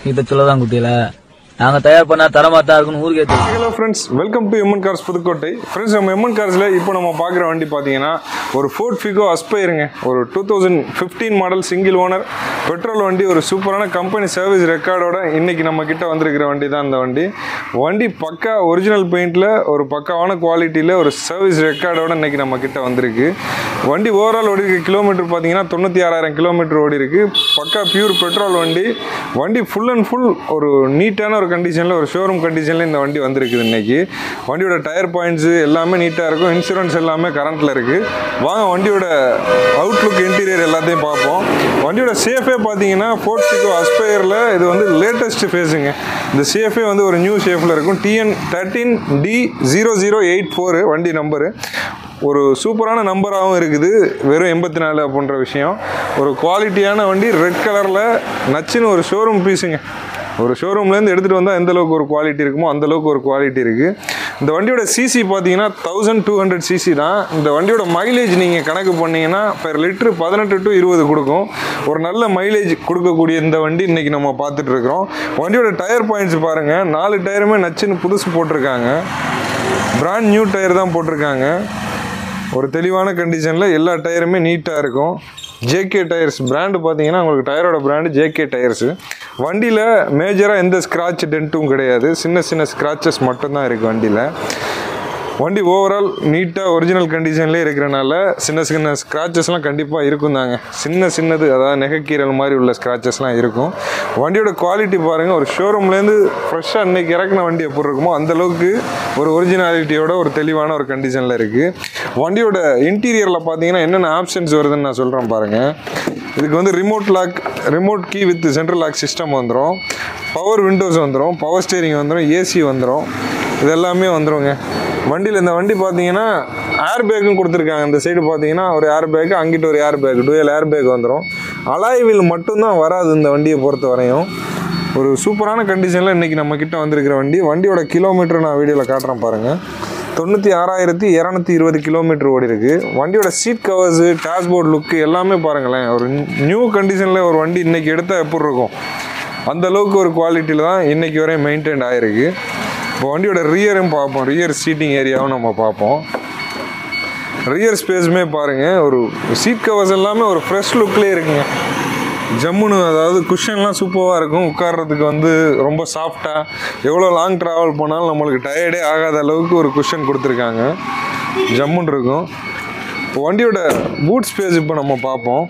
இதை சொல்லதான் குட்டியில நாங்க தயார் பண்ணா தரமா தான் இருக்குன்னு ஊருக்கே தெரியும் hello friends welcome to MN cars Pudukkottai friends நம்ம எம்என் கார்ஸில் இப்போ நம்ம பார்க்குற வண்டி பார்த்தீங்கன்னா ஒரு ஃபோர்ட் ஃபிகோ அஸ்பைருங்க ஒரு two thousand fifteen model single owner petrol வண்டி ஒரு சூப்பரான கம்பெனி சர்வீஸ் ரெக்கார்டோட இன்னைக்கு நம்ம கிட்ட வந்திருக்கிற வண்டி தான் இந்த வண்டி வண்டி பக்கா ஒரிஜினல் பெயிண்டில் ஒரு பக்காவான குவாலிட்டியில் ஒரு சர்வீஸ் ரெக்கார்டோட இன்னைக்கு நம்ம கிட்ட வந்திருக்கு வண்டி ஓவரால் ஓடி இருக்க கிலோமீட்டர் பார்த்தீங்கன்னா தொண்ணூற்றி ஆறாயிரம் கிலோமீட்டர் ஓடி இருக்கு பக்கா பியூர் பெட்ரோல் வண்டி வண்டி ஃபுல் அண்ட் ஃபுல் ஒரு நீட்டான ஒரு கண்டிஷனில் ஒரு ஷோரூம் கண்டிஷனில் இந்த வண்டி வந்திருக்குது இன்னைக்கு வண்டியோட டயர் பாயிண்ட்ஸு எல்லாமே நீட்டாக இருக்கும் இன்சூரன்ஸ் எல்லாமே கரண்ட்டில் இருக்குது வாங்க வண்டியோட அவுட்லுக் இன்டீரியர் எல்லாத்தையும் பார்ப்போம் வண்டியோட சேஃபே பார்த்தீங்கன்னா ஃபோர்ட் சிக்கோ அஸ்பயரில் இது வந்து லேட்டஸ்ட் ஃபேஸுங்க இந்த சேஃபே வந்து ஒரு நியூ ஷேஃபில் இருக்கும் TN thirteen D zero zero eight four வண்டி நம்பரு ஒரு சூப்பரான நம்பராகவும் இருக்குது வெறும் எண்பத்தி நாலு அப்படின்ற விஷயம் ஒரு குவாலிட்டியான வண்டி ரெட் கலரில் நச்சுன்னு ஒரு ஷோரூம் பீஸுங்க ஒரு ஷோரூம்லேருந்து எடுத்துகிட்டு வந்தால் எந்த அளவுக்கு ஒரு குவாலிட்டி இருக்குமோ அந்த அளவுக்கு ஒரு குவாலிட்டி இருக்குது இந்த வண்டியோட சிசி பார்த்தீங்கன்னா தௌசண்ட் டூ ஹண்ட்ரட் சிசி தான் இந்த வண்டியோட மைலேஜ் நீங்கள் கணக்கு பண்ணீங்கன்னா பெர் லிட்டரு பதினெட்டு டு இருபது கொடுக்கும் ஒரு நல்ல மைலேஜ் கொடுக்கக்கூடிய இந்த வண்டி இன்றைக்கி நம்ம பார்த்துட்டு இருக்கிறோம் வண்டியோட டயர் பாயிண்ட்ஸ் பாருங்கள் நாலு டயருமே நச்சுன்னு புதுசு போட்டிருக்காங்க பிராண்ட் நியூ டயர் தான் போட்டிருக்காங்க ஒரு தெளிவான கண்டிஷனில் எல்லா டயருமே நீட்டாக இருக்கும் ஜேகே டயர்ஸ் பிராண்டு பார்த்தீங்கன்னா உங்களுக்கு டயரோட பிராண்டு ஜேகே டயர்ஸு வண்டியில் மேஜராக எந்த ஸ்க்ராட்ச் டென்ட்டும் கிடையாது சின்ன சின்ன ஸ்க்ராச்சஸ் மட்டும்தான் இருக்குது வண்டியில் வண்டி ஓவரால் நீட்டாக ஒரிஜினல் கண்டிஷன்லேயே இருக்கிறனால சின்ன சின்ன ஸ்க்ராச்சஸ்லாம் கண்டிப்பாக இருக்கும் தாங்க சின்ன சின்னது அதாவது நெகக்கீரல் மாதிரி உள்ள ஸ்க்ராச்சஸ்லாம் இருக்கும் வண்டியோட குவாலிட்டி பாருங்கள் ஒரு ஷோரூம்லேருந்து ஃப்ரெஷ்ஷாக இன்றைக்கி இறக்குன வண்டி எப்படி இருக்குமோ அந்தளவுக்கு ஒரு ஒரிஜினாலிட்டியோட ஒரு தெளிவான ஒரு கண்டிஷனில் இருக்குது வண்டியோட இன்டீரியரில் பார்த்தீங்கன்னா என்னென்ன ஆப்ஷன்ஸ் வருதுன்னு நான் சொல்கிறேன் பாருங்கள் இதுக்கு வந்து remote lock remote key with central lock system வந்துடும் பவர் விண்டோஸ் வந்துடும் பவர் ஸ்டேரிங் வந்துடும் ஏசி வந்துடும் இது எல்லாமே வந்துருங்க வண்டியில் இந்த வண்டி பார்த்தீங்கன்னா ஏர் பேக்கும் கொடுத்துருக்காங்க இந்த சைடு பார்த்தீங்கன்னா ஒரு ஏர் பேக்கு அங்கிட்டு ஒரு air bag dual air bag வந்துடும் அலாய் வீல் மட்டும்தான் வராது இந்த வண்டியை பொறுத்த வரையும் ஒரு சூப்பரான கண்டிஷனில் இன்றைக்கி நம்ம கிட்ட வந்திருக்கிற வண்டி வண்டியோட கிலோமீட்டர் நான் வீடியோவில் காட்டுறேன் பாருங்கள் தொண்ணூற்றி ஆறாயிரத்தி இரநூத்தி இருபது கிலோமீட்டர் ஓடி இருக்கு வண்டியோட சீட் கவர்ஸு டேஷ்போர்ட் லுக்கு எல்லாமே பாருங்களேன் ஒரு நியூ கண்டிஷனில் ஒரு வண்டி இன்றைக்கி எடுத்தால் எப்படி இருக்கும் அந்த அளவுக்கு ஒரு குவாலிட்டியில் தான் இன்றைக்கி வரையும் மெயின்டைன் ஆகிருக்கு இப்போ வண்டியோட ரியரும் பார்ப்போம் ரியர் சீட்டிங் ஏரியாவும் நம்ம பார்ப்போம் ரியர் ஸ்பேஸுமே பாருங்கள் ஒரு சீட் கவர்ஸ் எல்லாமே ஒரு ஃப்ரெஷ் லுக்லேயே இருக்குங்க ஜம்முன்னு அதாவது குஷன்லாம் சூப்பராக இருக்கும் உட்கார்றதுக்கு வந்து ரொம்ப சாஃப்டாக எவ்வளோ லாங் ட்ராவல் போனாலும் நம்மளுக்கு டயர்டே ஆகாத அளவுக்கு ஒரு குஷன் கொடுத்துருக்காங்க ஜம்முன்னு இருக்கும் இப்போ வண்டியோட பூட் ஸ்பேஸ் இப்போ நம்ம பார்ப்போம்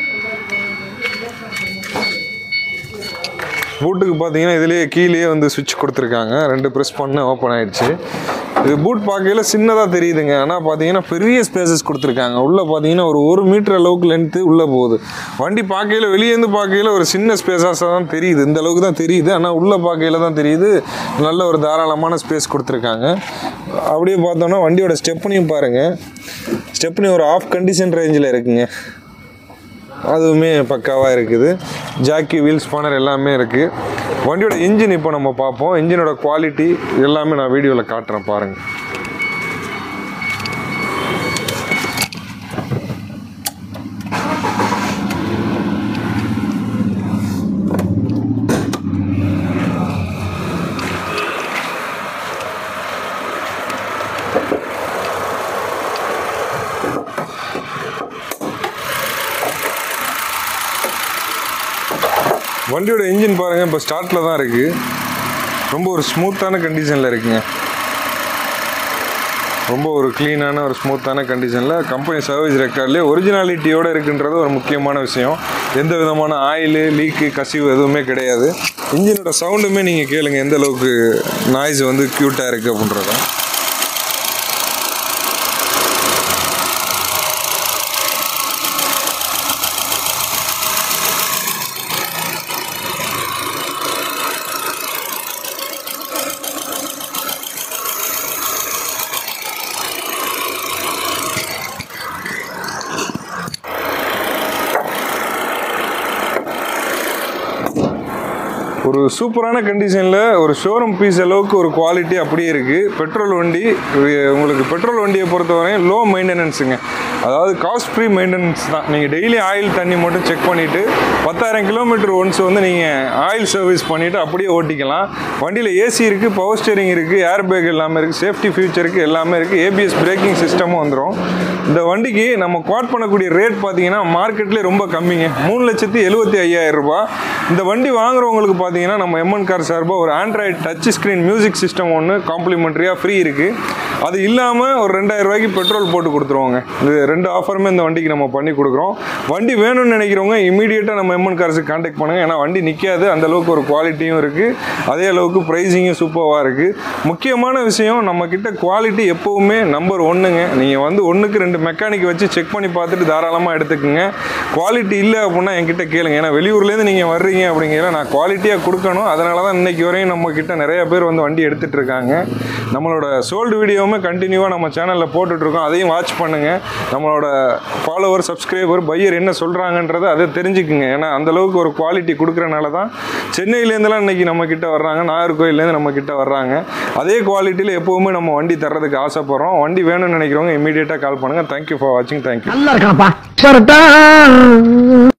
பூட்டுக்கு பார்த்தீங்கன்னா இதுலேயே கீழேயே வந்து சுவிட்ச் கொடுத்துருக்காங்க ரெண்டு ப்ரெஸ் பண்ண ஓப்பன் ஆயிடுச்சு இது பூட் பார்க்கையில சின்னதாக தெரியுதுங்க ஆனால் பார்த்தீங்கன்னா பெரிய ஸ்பேசஸ் கொடுத்துருக்காங்க உள்ளே பார்த்தீங்கன்னா ஒரு ஒரு மீட்டர் அளவுக்கு லென்த்து உள்ளே போகுது வண்டி பார்க்கையில வெளியேருந்து பார்க்கையில ஒரு சின்ன ஸ்பேஸஸாக தான் தெரியுது இந்த அளவுக்கு தான் தெரியுது ஆனால் உள்ளே பார்க்கையில தான் தெரியுது நல்ல ஒரு தாராளமான ஸ்பேஸ் கொடுத்துருக்காங்க அப்படியே பார்த்தோன்னா வண்டியோட ஸ்டெப்னியும் பாருங்கள் ஸ்டெப்னி ஒரு ஆஃப் கண்டிஷன் ரேஞ்சில் இருக்குங்க அதுவுமே பக்காவாக இருக்குது ஜாக்கி வீல் ஸ்பானர் எல்லாமே இருக்குது வண்டியோட இன்ஜின் இப்போ நம்ம பார்ப்போம் இன்ஜினோட குவாலிட்டி எல்லாமே நான் வீடியோவில் காட்டுறேன் பாருங்கள் வண்டியோட இன்ஜின் பாருங்கள் இப்போ ஸ்டார்ட்டில் தான் இருக்குது ரொம்ப ஒரு ஸ்மூத்தான கண்டிஷனில் இருக்குங்க ரொம்ப ஒரு க்ளீனான ஒரு ஸ்மூத்தான கண்டிஷனில் கம்பெனி சர்வீஸ் ரெக்கார்ட்லேயே ஒரிஜினாலிட்டியோடு இருக்குன்றது ஒரு முக்கியமான விஷயம் எந்த விதமான ஆயிலு லீக்கு கசிவு எதுவுமே கிடையாது இன்ஜினோட சவுண்டுமே நீங்கள் கேளுங்க எந்த அளவுக்கு நாய்ஸ் வந்து க்யூட்டாக இருக்குது அப்படின்றத ஒரு சூப்பரான கண்டிஷனில் ஒரு ஷோரூம் பீஸ் அளவுக்கு ஒரு குவாலிட்டி அப்படியே இருக்குது பெட்ரோல் வண்டி இது உங்களுக்கு பெட்ரோல் வண்டியை பொறுத்தவரை லோ மெயின்டெனன்ஸுங்க அதாவது காஸ்ட் ஃப்ரீ மெயின்டெனன்ஸ் தான் நீங்கள் டெய்லி ஆயில் தண்ணி மட்டும் செக் பண்ணிவிட்டு பத்தாயிரம் கிலோமீட்டர் ஒன்ஸ் வந்து நீங்கள் ஆயில் சர்வீஸ் பண்ணிவிட்டு அப்படியே ஓட்டிக்கலாம் வண்டியில் ஏசி இருக்குது பவர் ஸ்டேரிங் இருக்குது ஏர் பேக் எல்லாமே இருக்குது சேஃப்டி ஃபியூச்சருக்கு எல்லாமே இருக்குது ஏபிஎஸ் பிரேக்கிங் சிஸ்டமும் வந்துடும் இந்த வண்டிக்கு நம்ம குவாட் பண்ணக்கூடிய ரேட் பார்த்தீங்கன்னா மார்க்கெட்லேயே ரொம்ப கம்மிங்க மூணு லட்சத்தி எழுபத்தி ஐயாயிரம் ரூபாய் இந்த வண்டி வாங்குறவங்களுக்கு பார்த்தீங்கன்னா நம்ம எம்என் கார் சார்பாக ஒரு Android touch screen music system ஒன்று காம்ப்ளிமெண்ட்ரியாக ஃப்ரீ இருக்குது அது இல்லாமல் ஒரு ரெண்டாயிரம் ரூபாய்க்கு பெட்ரோல் போட்டு கொடுத்துருவாங்க இது ரெண்டு ஆஃபருமே இந்த வண்டிக்கு நம்ம பண்ணி கொடுக்குறோம் வண்டி வேணும்னு நினைக்கிறவங்க இமீடியட்டாக நம்ம எம்என் கார்ஸுக்கு காண்டாக்ட் பண்ணுங்கள் ஏன்னா வண்டி நிற்காது அந்த அளவுக்கு ஒரு குவாலிட்டியும் இருக்குது அதே அளவுக்கு ப்ரைஸிங்கும் சூப்பராக இருக்குது முக்கியமான விஷயம் நம்ம கிட்ட குவாலிட்டி எப்போவுமே நம்பர் ஒன்றுங்க நீங்கள் வந்து ஒன்றுக்கு ரெண்டு மெக்கானிக் வச்சு செக் பண்ணி பார்த்துட்டு தாராளமாக எடுத்துக்கோங்க குவாலிட்டி இல்லை அப்படின்னா என்கிட்ட கேளுங்க ஏன்னா வெளியூர்லேருந்து நீங்கள் வர்றீங்க அப்படிங்கிற நான் குவாலிட்டியாக கொடுக்கணும் அதனால தான் இன்னைக்கு வரையும் நம்ம கிட்ட நிறைய பேர் வந்து வண்டி எடுத்துகிட்டு இருக்காங்க நம்மளோட சோல்டு வீடியோவுமே கண்டினியூவாக நம்ம சேனலில் போட்டுட்ருக்கோம் அதையும் வாட்ச் பண்ணுங்கள் நம்மளோட ஃபாலோவர் சப்ஸ்கிரைபர் பையர் என்ன சொல்கிறாங்கன்றதை அதை தெரிஞ்சுக்குங்க ஏன்னா அந்த அளவுக்கு ஒரு குவாலிட்டி கொடுக்குறனால தான் சென்னையிலேருந்துலாம் இன்னைக்கு நம்ம கிட்ட வர்றாங்க நாகர்கோயிலேருந்து நம்ம கிட்ட வர்றாங்க அதே குவாலிட்டியில் எப்போவுமே நம்ம வண்டி தர்றதுக்கு ஆசைப்படுறோம் வண்டி வேணும்னு நினைக்கிறவங்க இமீடியட்டாக கால் பண்ணுங்கள் தேங்க்யூ ஃபார் வாட்சிங் தேங்க்யூ நல்லா இருக்கானப்பா